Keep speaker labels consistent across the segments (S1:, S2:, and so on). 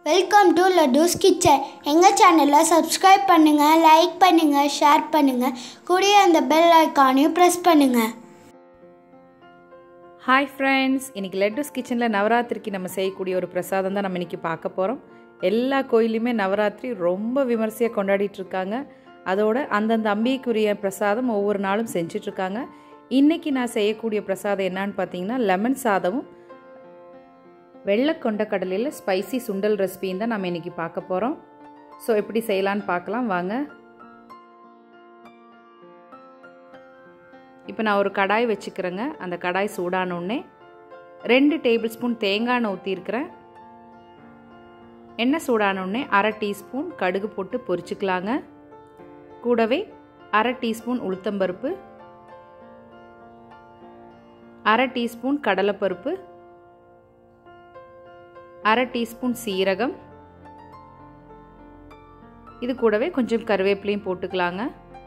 S1: welcome to லட்டூஸ் kitchen எங்கள் சேனலை subscribe பண்ணுங்கள் லைக் பண்ணுங்கள் ஷேர் பண்ணுங்கள் கூடிய அந்த பெல் ஐக்கானையும் ப்ரெஸ் பண்ணுங்கள்
S2: ஹாய் ஃப்ரெண்ட்ஸ் இன்றைக்கி லெட்டஸ் கிச்சனில் நவராத்திரிக்கு நம்ம செய்யக்கூடிய ஒரு பிரசாதம் தான் நம்ம இன்றைக்கி பார்க்க போகிறோம் எல்லா கோயிலையுமே நவராத்திரி ரொம்ப விமர்சையாக கொண்டாடிட்டு இருக்காங்க அதோட அந்தந்த அம்பிகைக்குரிய பிரசாதம் ஒவ்வொரு நாளும் செஞ்சிட்ருக்காங்க இன்றைக்கி நான் செய்யக்கூடிய பிரசாதம் என்னன்னு பார்த்தீங்கன்னா லெமன் சாதமும் வெள்ளை கொண்ட கடலையில் ஸ்பைசி சுண்டல் ரெசிபியும் தான் நம்ம இன்றைக்கி பார்க்க போகிறோம் ஸோ எப்படி செய்யலான்னு பார்க்கலாம் வாங்க இப்போ நான் ஒரு கடாய் வச்சுக்கிறேங்க அந்த கடாய் சூடானோடனே ரெண்டு டேபிள் ஸ்பூன் தேங்காய் எண்ணெய் ஊற்றிருக்கிறேன் எண்ணெய் சூடானோடனே அரை டீஸ்பூன் கடுகு போட்டு பொரிச்சுக்கலாங்க கூடவே அரை டீஸ்பூன் உளுத்தம்பருப்பு அரை டீஸ்பூன் கடலைப்பருப்பு அரை டீஸ்பூன் சீரகம் இது கூடவே கொஞ்சம் கருவேப்பிலையும் போட்டுக்கலாங்க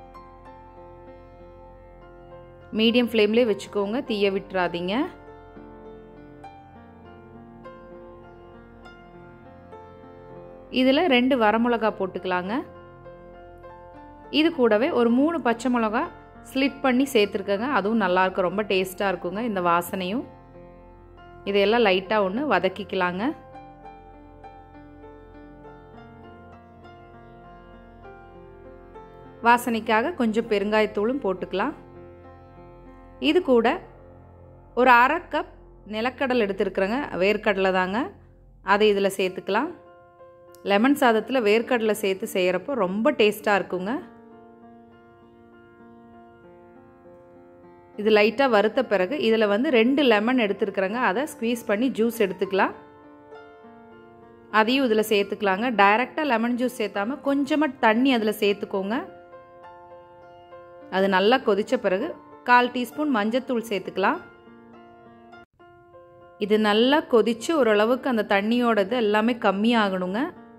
S2: மீடியம் ஃப்ளேம்லேயே வச்சுக்கோங்க தீய விட்டுறாதீங்க இதில் ரெண்டு வரமிளகா போட்டுக்கலாங்க இது கூடவே ஒரு மூணு பச்சை மிளகா ஸ்லிட் பண்ணி சேர்த்துருக்கங்க அதுவும் நல்லாயிருக்கும் ரொம்ப டேஸ்ட்டாக இருக்குங்க இந்த வாசனையும் இதையெல்லாம் லைட்டாக ஒன்று வதக்கிக்கலாங்க வாசனைக்காக கொஞ்சம் பெருங்காயத்தூளும் போட்டுக்கலாம் இது கூட ஒரு அரை கப் நிலக்கடலை எடுத்துருக்குறேங்க வேர்க்கடலை தாங்க அதை இதில் சேர்த்துக்கலாம் லெமன் சாதத்தில் வேர்க்கடலை சேர்த்து செய்கிறப்போ ரொம்ப டேஸ்ட்டாக இருக்குங்க இது லைட்டாக வறுத்த பிறகு இதில் வந்து ரெண்டு லெமன் எடுத்துருக்குறேங்க அதை ஸ்க்வீஸ் பண்ணி ஜூஸ் எடுத்துக்கலாம் அதையும் இதில் சேர்த்துக்கலாங்க டைரெக்டாக லெமன் ஜூஸ் சேர்த்தாம கொஞ்சமாக தண்ணி அதில் சேர்த்துக்கோங்க அது நல்லா கொதித்த பிறகு கால் டீஸ்பூன் மஞ்சத்தூள் சேர்த்துக்கலாம் இது நல்லா கொதித்து ஓரளவுக்கு அந்த தண்ணியோட இது எல்லாமே கம்மியாகணுங்க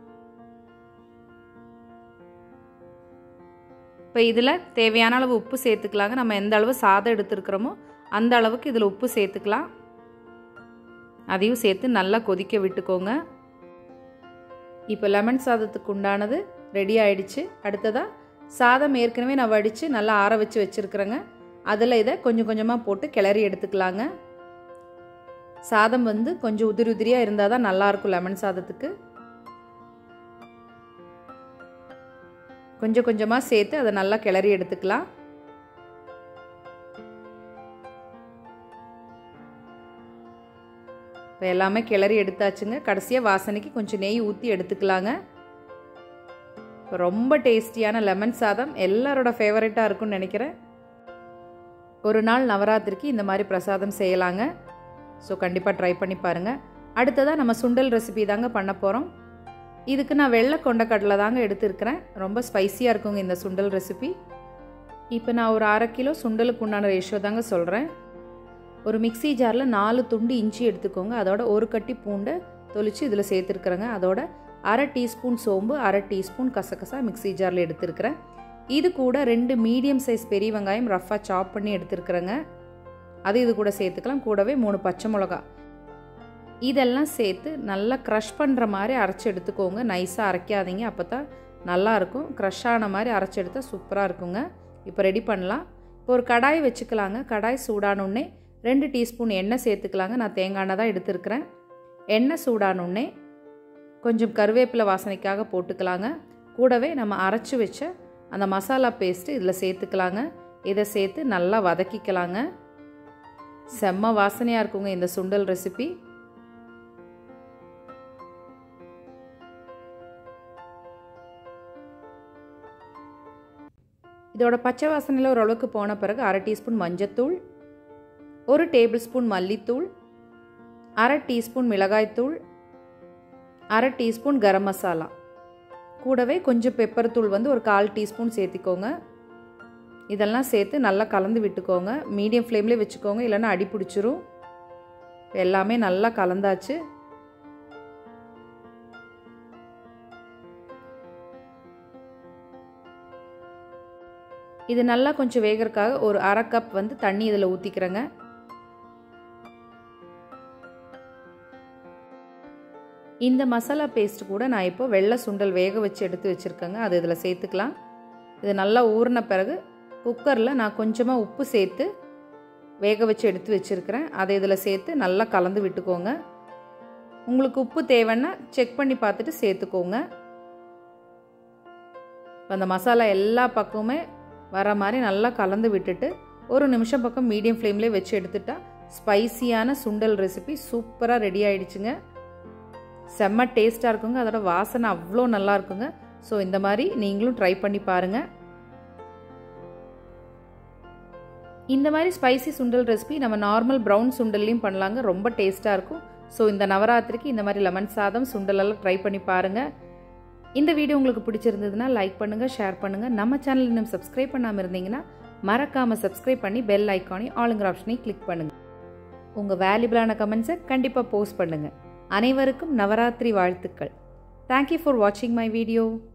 S2: இப்போ இதில் தேவையான அளவு உப்பு சேர்த்துக்கலாங்க நம்ம எந்த அளவு சாதம் எடுத்துருக்குறோமோ அந்த அளவுக்கு இதில் உப்பு சேர்த்துக்கலாம் அதையும் சேர்த்து நல்லா கொதிக்க விட்டுக்கோங்க இப்போ லெமன் சாதத்துக்கு உண்டானது ரெடி ஆயிடுச்சு அடுத்ததாக சாதம் ஏற்கனவே நான் வடித்து நல்லா ஆற வச்சு வச்சுருக்குறேங்க அதில் இதை கொஞ்சம் கொஞ்சமாக போட்டு கிளறி எடுத்துக்கலாங்க சாதம் வந்து கொஞ்சம் உதிரி உதிரியாக இருந்தால் தான் நல்லாயிருக்கும் லெமன் சாதத்துக்கு கொஞ்சம் கொஞ்சமாக சேர்த்து அதை நல்லா கிளறி எடுத்துக்கலாம் இப்போ எல்லாமே கிளறி எடுத்தாச்சுங்க கடைசியாக வாசனைக்கு கொஞ்சம் நெய் ஊற்றி எடுத்துக்கலாங்க இப்போ ரொம்ப டேஸ்டியான லெமன் சாதம் எல்லாரோட ஃபேவரட்டாக இருக்கும்னு நினைக்கிறேன் ஒரு நாள் நவராத்திரிக்கு இந்த மாதிரி பிரசாதம் செய்யலாங்க ஸோ கண்டிப்பாக ட்ரை பண்ணி பாருங்கள் அடுத்ததாக நம்ம சுண்டல் ரெசிபி தாங்க பண்ண போகிறோம் இதுக்கு நான் வெள்ளை கொண்ட கடலை தாங்க எடுத்துருக்கிறேன் ரொம்ப ஸ்பைஸியாக இருக்குங்க இந்த சுண்டல் ரெசிபி இப்போ நான் ஒரு அரை கிலோ சுண்டலுக்கு உண்டான ரேஷியோ தாங்க சொல்கிறேன் ஒரு மிக்சி ஜாரில் நாலு துண்டு இஞ்சி எடுத்துக்கோங்க அதோட ஒரு கட்டி பூண்டை தொளிச்சு இதில் சேர்த்துருக்குறேங்க அதோட அரை டீஸ்பூன் சோம்பு அரை டீஸ்பூன் கசகசா மிக்சி ஜாரில் எடுத்துருக்கிறேன் இது கூட ரெண்டு மீடியம் சைஸ் பெரிய வெங்காயம் ரஃப்பாக சாப் பண்ணி எடுத்துருக்குறேங்க அது இது கூட சேர்த்துக்கலாம் கூடவே மூணு பச்சை மிளகா இதெல்லாம் சேர்த்து நல்லா க்ரஷ் பண்ணுற மாதிரி அரைச்சி எடுத்துக்கோங்க நைஸாக அரைக்காதீங்க அப்போ தான் நல்லாயிருக்கும் க்ரஷ் ஆன மாதிரி அரைச்சி எடுத்தால் சூப்பராக இருக்குங்க இப்போ ரெடி பண்ணலாம் இப்போ ஒரு கடாய் வச்சுக்கலாங்க கடாய் சூடானோடனே ரெண்டு டீஸ்பூன் எண்ணெய் சேர்த்துக்கலாங்க நான் தேங்காய் எண்ணெய் தான் எடுத்துருக்கிறேன் எண்ணெய் சூடானோடனே கொஞ்சம் கருவேப்பிலை வாசனைக்காக போட்டுக்கலாங்க கூடவே நம்ம அரைச்சி வச்ச அந்த மசாலா பேஸ்ட்டு இதில் சேர்த்துக்கலாங்க இதை சேர்த்து நல்லா வதக்கிக்கலாங்க செம்ம வாசனையாக இருக்குங்க இந்த சுண்டல் ரெசிபி இதோட பச்சை வாசனையில் ஓரளவுக்கு போன பிறகு அரை டீஸ்பூன் மஞ்சத்தூள் ஒரு டேபிள் ஸ்பூன் மல்லித்தூள் அரை டீஸ்பூன் மிளகாய்த்தூள் அரை டீஸ்பூன் கரம் மசாலா கூடவே கொஞ்சம் பெப்பர் தூள் வந்து ஒரு கால் டீஸ்பூன் சேர்த்திக்கோங்க இதெல்லாம் சேர்த்து நல்லா கலந்து விட்டுக்கோங்க மீடியம் ஃப்ளேம்லேயே வச்சுக்கோங்க இல்லைன்னா அடி பிடிச்சிரும் எல்லாமே நல்லா கலந்தாச்சு இது நல்லா கொஞ்சம் வேகிறதுக்காக ஒரு அரை கப் வந்து தண்ணி இதில் ஊற்றிக்கிறேங்க இந்த மசாலா பேஸ்ட் கூட நான் இப்போ வெள்ளை சுண்டல் வேக வச்சு எடுத்து வச்சுருக்கேங்க அது இதில் சேர்த்துக்கலாம் இது நல்லா ஊறின பிறகு குக்கரில் நான் கொஞ்சமாக உப்பு சேர்த்து வேக வச்சு எடுத்து வச்சுருக்கிறேன் அதை இதில் சேர்த்து நல்லா கலந்து விட்டுக்கோங்க உங்களுக்கு உப்பு தேவைன்னா செக் பண்ணி பார்த்துட்டு சேர்த்துக்கோங்க அந்த மசாலா எல்லா பக்கமுமே வர மாதிரி நல்லா கலந்து விட்டுட்டு ஒரு நிமிஷம் பக்கம் மீடியம் ஃப்ளேம்லேயே வச்சு எடுத்துட்டா ஸ்பைசியான சுண்டல் ரெசிபி சூப்பராக ரெடி ஆயிடுச்சுங்க செம்ம டேஸ்ட்டாக இருக்குங்க அதோட வாசனை அவ்வளோ நல்லா இருக்குங்க ஸோ இந்த மாதிரி நீங்களும் ட்ரை பண்ணி பாருங்கள் இந்த மாதிரி ஸ்பைசி சுண்டல் ரெசிபி நம்ம நார்மல் ப்ரௌன் சுண்டல்லையும் பண்ணலாங்க ரொம்ப டேஸ்ட்டாக இருக்கும் ஸோ இந்த நவராத்திரிக்கு இந்த மாதிரி லெமன் சாதம் சுண்டலெல்லாம் ட்ரை பண்ணி பாருங்கள் இந்த வீடியோ உங்களுக்கு பிடிச்சிருந்ததுன்னா லைக் பண்ணுங்கள் ஷேர் பண்ணுங்கள் நம்ம சேனல் இன்னும் சப்ஸ்கிரைப் பண்ணாமல் இருந்தீங்கன்னா மறக்காமல் சப்ஸ்கிரைப் பண்ணி பெல் ஐக்கானையும் ஆளுங்கிற ஆப்ஷனையும் கிளிக் பண்ணுங்கள் உங்கள் வேல்யூபிளான கமெண்ட்ஸை கண்டிப்பாக போஸ்ட் பண்ணுங்கள் அனைவருக்கும் நவராத்திரி வாழ்த்துக்கள் தேங்க்யூ ஃபார் வாட்சிங் மை வீடியோ